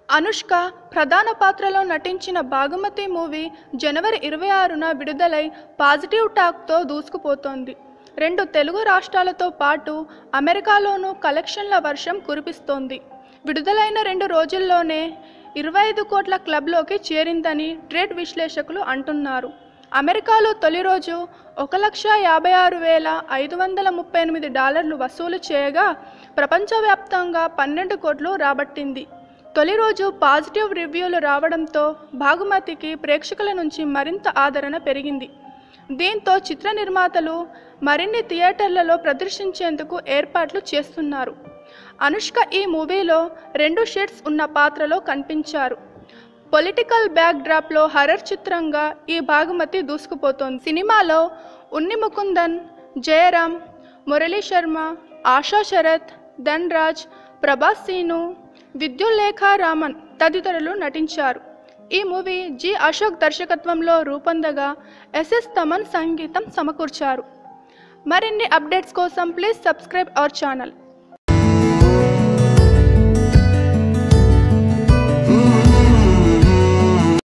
అనుష్క ప్రధాన పాత్రలో నటించిన బాగుమతి మూవీ జనవరి ఇరవై ఆరున విడుదలై పాజిటివ్ టాక్తో దూసుకుపోతోంది రెండు తెలుగు రాష్ట్రాలతో పాటు అమెరికాలోనూ కలెక్షన్ల వర్షం కురిపిస్తోంది విడుదలైన రెండు రోజుల్లోనే ఇరవై ఐదు కోట్ల క్లబ్లోకి చేరిందని ట్రేడ్ విశ్లేషకులు అంటున్నారు అమెరికాలో తొలి రోజు ఒక లక్ష యాభై ఆరు వేల ఐదు వందల ముప్పై ఎనిమిది డాలర్లు వసూలు చేయగా ప్రపంచవ్యాప్తంగా పన్నెండు కోట్లు రాబట్టింది తొలి రోజు పాజిటివ్ రివ్యూలు రావడంతో బాగుమతికి ప్రేక్షకుల నుంచి మరింత ఆదరణ పెరిగింది దీంతో చిత్ర నిర్మాతలు మరిన్ని థియేటర్లలో ప్రదర్శించేందుకు ఏర్పాట్లు చేస్తున్నారు అనుష్క ఈ మూవీలో రెండు షేడ్స్ ఉన్న పాత్రలో కనిపించారు పొలిటికల్ బ్యాక్ డ్రాప్లో హర్రర్ చిత్రంగా ఈ భాగమతి దూసుకుపోతోంది సినిమాలో ఉన్ని ముకుందన్ జయరాం మురళీ శర్మ ఆశా శరత్ ధన్రాజ్ ప్రభాస్ సీను విద్యుల్లేఖ రామన్ తదితరులు నటించారు ఈ మూవీ జి అశోక్ దర్శకత్వంలో రూపొందగా ఎస్ఎస్ తమన్ సంగీతం సమకూర్చారు మరిన్ని అప్డేట్స్ కోసం ప్లీజ్ సబ్స్క్రైబ్ అవర్ ఛానల్